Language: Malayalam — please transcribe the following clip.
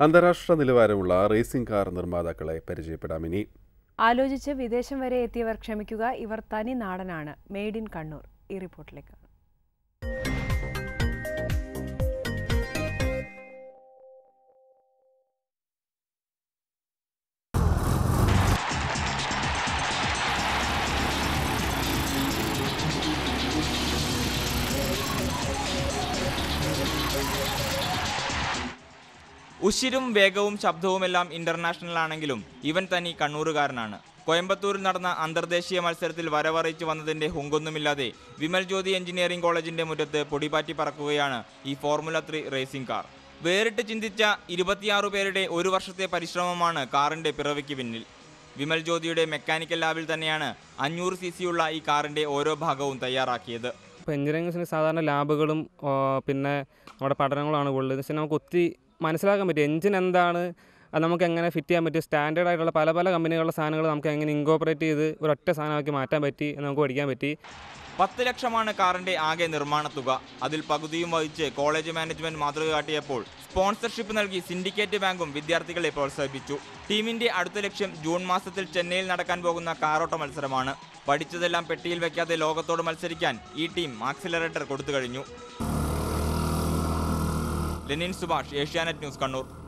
അന്താരാഷ്ട്ര നിലവാരമുള്ള റേസിംഗ് കാർ നിർമ്മാതാക്കളെ പരിചയപ്പെടാം ഇനി ആലോചിച്ച് വിദേശം വരെ എത്തിയവർ ക്ഷമിക്കുക ഇവർ തനി നാടനാണ് മെയ്ഡ് ഇൻ കണ്ണൂർ ഈ റിപ്പോർട്ടിലേക്ക് ഉശിരും വേഗവും ശബ്ദവുമെല്ലാം ഇന്റർനാഷണൽ ആണെങ്കിലും ഇവൻ തനി കണ്ണൂരുകാരനാണ് കോയമ്പത്തൂരിൽ നടന്ന അന്തർദേശീയ മത്സരത്തിൽ വരവറിയിച്ചു വന്നതിന്റെ ഹുങ്കൊന്നുമില്ലാതെ വിമൽ ജ്യോതി എഞ്ചിനീയറിംഗ് കോളേജിന്റെ മുറ്റത്ത് പൊടിപാറ്റി പറക്കുകയാണ് ഈ ഫോർമുല ത്രീ റേസിംഗ് കാർ വേറിട്ട് ചിന്തിച്ച ഇരുപത്തിയാറ് പേരുടെ ഒരു വർഷത്തെ പരിശ്രമമാണ് കാറിന്റെ പിറവിക്ക് പിന്നിൽ വിമൽ ജ്യോതിയുടെ മെക്കാനിക്കൽ ലാബിൽ തന്നെയാണ് അഞ്ഞൂറ് സി സിയുള്ള ഈ കാറിന്റെ ഓരോ ഭാഗവും തയ്യാറാക്കിയത് ഇപ്പോൾ എഞ്ചിനീയറിംഗ് സാധാരണ ലാബുകളും ആ, പിന്നെ നമ്മുടെ പഠനങ്ങളാണ് കൂടുതൽ പക്ഷേ നമുക്ക് ഒത്തിരി മനസ്സിലാക്കാൻ പറ്റും എഞ്ചിൻ എന്താണ് അത് നമുക്ക് എങ്ങനെ ഫിറ്റ് ചെയ്യാൻ പറ്റും സ്റ്റാൻഡേർഡ് ആയിട്ടുള്ള പല പല കമ്പനികളുടെ സാധനങ്ങൾ നമുക്ക് എങ്ങനെ ഇൻകോപ്പറേറ്റ് ചെയ്ത് ഒരൊറ്റ സാധനമാക്കി മാറ്റാൻ പറ്റി എന്ന് നമുക്ക് പഠിക്കാൻ പറ്റി പത്ത് ലക്ഷമാണ് കാറിന്റെ ആകെ നിർമ്മാണ തുക അതിൽ പകുതിയും വഹിച്ച് കോളേജ് മാനേജ്മെന്റ് മാതൃക കാട്ടിയപ്പോൾ സ്പോൺസർഷിപ്പ് നൽകി സിൻഡിക്കേറ്റ് ബാങ്കും വിദ്യാർത്ഥികളെ പ്രോത്സാഹിപ്പിച്ചു ടീമിന്റെ അടുത്ത ലക്ഷ്യം ജൂൺ മാസത്തിൽ ചെന്നൈയിൽ നടക്കാൻ പോകുന്ന കാറോട്ട മത്സരമാണ് പഠിച്ചതെല്ലാം പെട്ടിയിൽ വെക്കാതെ ലോകത്തോട് മത്സരിക്കാൻ ഈ ടീം ആക്സിലറേറ്റർ കൊടുത്തു കഴിഞ്ഞു ലെനിൻ സുഭാഷ് ഏഷ്യാനെറ്റ് ന്യൂസ് കണ്ണൂർ